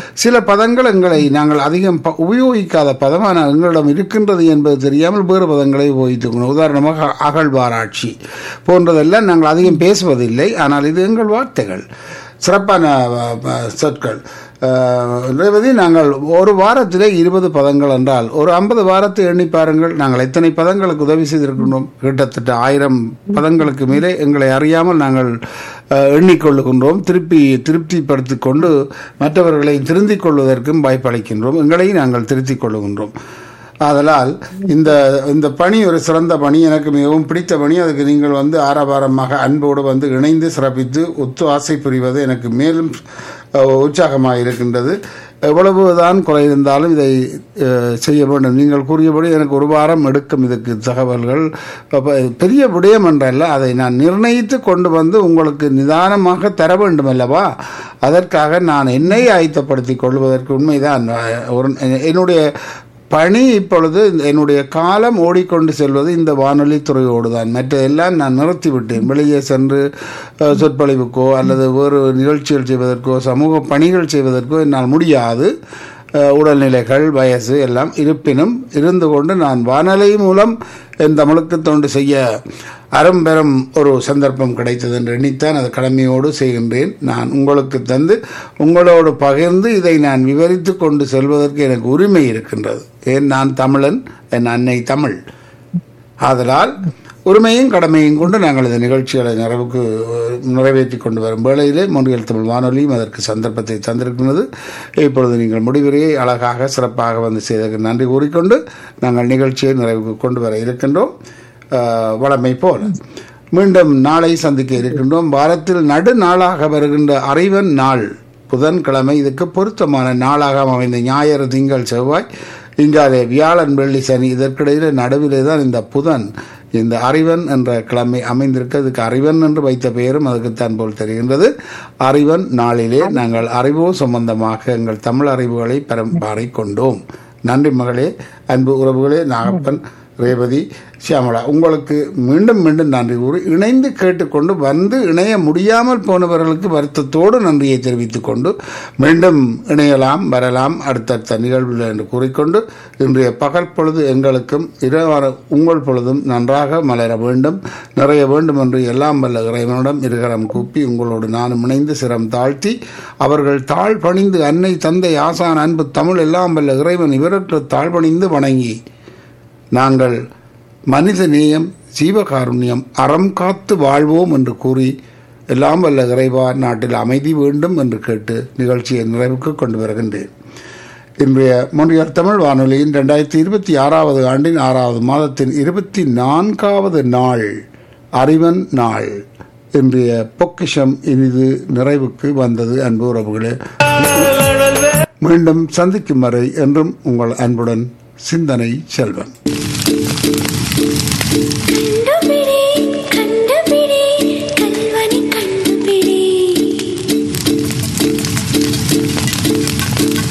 சில பதங்கள் எங்களை நாங்கள் அதிகம் ப- உபயோகிக்காத பதமான எங்களிடம் இருக்கின்றது என்பது தெரியாமல் வேறு பதங்களை உபயோகித்துக்கணும் உதாரணமாக அகழ்வாராட்சி போன்றதெல்லாம் நாங்கள் அதிகம் பேசுவதில்லை ஆனால் இது எங்கள் வார்த்தைகள் சிறப்பான அஹ், அஹ், சொற்கள் அஹ், ரேவதி நாங்கள் ஒரு வாரத்திலே இருபது பதங்கள் என்றால் ஒரு ஐம்பது வாரத்தை எண்ணி பாருங்கள் நாங்கள் எத்தனை பதங்களுக்கு உதவி செய்திருக்கின்றோம் கிட்டத்தட்ட ஆயிரம் பதங்களுக்கு மேலே எங்களை அறியாமல் நாங்கள் அஹ், எண்ணிக்கொள்ளுகின்றோம் திருப்பி திருப்திப்படுத்திக் கொண்டு மற்றவர்களை திருந்திக் கொள்வதற்கும் வாய்ப்பளிக்கின்றோம் எங்களையும் நாங்கள் திருத்திக் கொள்ளுகின்றோம் ஆதலால் இந்த இந்த பணி ஒரு சிறந்த பணி எனக்கு மிகவும் பிடித்த பணி அதுக்கு நீங்கள் வந்து ஆரவாரமாக அன்போடு வந்து இணைந்து சிறப்பித்து ஒத்து ஆசை புரிவது எனக்கு மேலும் அஹ், உற்சாகமாக இருக்கின்றது எவ்வளவுதான் குறை இருந்தாலும் இதை அஹ், செய்ய வேண்டும் நீங்கள் கூறியபடி எனக்கு ஒரு வாரம் எடுக்கும் இதுக்கு தகவல்கள் அப்ப பெரிய விடயம் என்றல்ல அதை நான் நிர்ணயித்து கொண்டு வந்து உங்களுக்கு நிதானமாக தர வேண்டும் அல்லவா அதற்காக நான் என்னை ஆயத்தப்படுத்திக் கொள்வதற்கு உண்மைதான் அஹ், ஒரு என்னுடைய பணி இப்பொழுது இந்த- என்னுடைய காலம் ஓடிக்கொண்டு செல்வது இந்த வானொலி துறையோடு தான் மற்றதெல்லாம் நான் நிறுத்திவிட்டேன் வெளியே சென்று அஹ், சொற்பொழிவுக்கோ அல்லது வேறு நிகழ்ச்சிகள் செய்வதற்கோ சமூக பணிகள் செய்வதற்கோ என்னால் முடியாது அஹ், உடல்நிலைகள் வயசு எல்லாம் இருப்பினும் இருந்து கொண்டு நான் வானொலி மூலம் என் தமிழுக்கு தொண்டு செய்ய அரும்பெரும் ஒரு சந்தர்ப்பம் கிடைத்தது என்று எண்ணித்தான் அது கடமையோடு செய்கின்றேன் நான் உங்களுக்கு தந்து உங்களோடு பகிர்ந்து இதை நான் விவரித்து கொண்டு செல்வதற்கு எனக்கு உரிமை இருக்கின்றது ஏன் நான் தமிழன் என் அன்னை தமிழ் ஆதலால் உரிமையும் கடமையும் கொண்டு நாங்கள் இந்த நிகழ்ச்சிகளை நிறைவுக்கு அஹ், நிறைவேற்றி கொண்டு வரும் வேளையிலே மொழியல் தமிழ் வானொலியும் அதற்கு சந்தர்ப்பத்தை தந்திருக்கிறது இப்பொழுது நீங்கள் முடிவுரையை அழகாக சிறப்பாக வந்து செய்ததற்கு நன்றி கூறிக்கொண்டு நாங்கள் நிகழ்ச்சியை நிறைவுக்கு கொண்டு வர இருக்கின்றோம் அஹ், வழமை போல் மீண்டும் நாளை சந்திக்க இருக்கின்றோம் வாரத்தில் நடு நாளாக வருகின்ற அறிவன் நாள் புதன்கிழமை இதுக்கு பொருத்தமான நாளாக அமைந்த ஞாயிறு திங்கள் செவ்வாய் இங்காலே வியாழன் வெள்ளி சனி இதற்கிடையில் நடுவிலே தான் இந்த புதன் இந்த அறிவன் என்ற கிழமை அமைந்திருக்க இதுக்கு அறிவன் என்று வைத்த பெயரும் அதுக்குத்தான் போல் தெரிகின்றது அறிவன் நாளிலே நாங்கள் அறிவோ சம்பந்தமாக எங்கள் தமிழ் அறிவுகளை பரம்பாறை கொண்டோம் நன்றி மகளே அன்பு உறவுகளே நாகப்பன் ரேவதி சியாமளா உங்களுக்கு மீண்டும் மீண்டும் நன்றி கூறி இணைந்து கேட்டுக்கொண்டு வந்து இணைய முடியாமல் போனவர்களுக்கு வருத்தத்தோடு நன்றியை தெரிவித்துக் கொண்டு மீண்டும் இணையலாம் வரலாம் அடுத்தடுத்த நிகழ்வில் என்று கூறிக்கொண்டு இன்றைய பகல் பொழுது எங்களுக்கும் இரவான உங்கள் பொழுதும் நன்றாக மலர வேண்டும் நிறைய வேண்டும் என்று எல்லாம் வல்ல இறைவனிடம் இருகரம் கூப்பி உங்களோடு நானும் இணைந்து சிரம் தாழ்த்தி அவர்கள் தாழ் பணிந்து அன்னை தந்தை ஆசான் அன்பு தமிழ் எல்லாம் வல்ல இறைவன் இவருக்கு தாழ்பணிந்து வணங்கி நாங்கள் மனித நேயம் ஜீவகாருண்யம் அறம் காத்து வாழ்வோம் என்று கூறி எல்லாம் வல்ல இறைவா நாட்டில் அமைதி வேண்டும் என்று கேட்டு நிகழ்ச்சியை நிறைவுக்கு கொண்டு வருகின்றேன் இன்றைய மொழியார் தமிழ் வானொலியின் ரெண்டாயிரத்தி இருபத்தி ஆறாவது ஆண்டின் ஆறாவது மாதத்தின் இருபத்தி நான்காவது நாள் அறிவன் நாள் இன்றைய பொக்கிஷம் இனிது நிறைவுக்கு வந்தது அன்பு உறவுகளே மீண்டும் சந்திக்கும் வரை என்றும் உங்கள் அன்புடன் சிந்தனை செல்வன்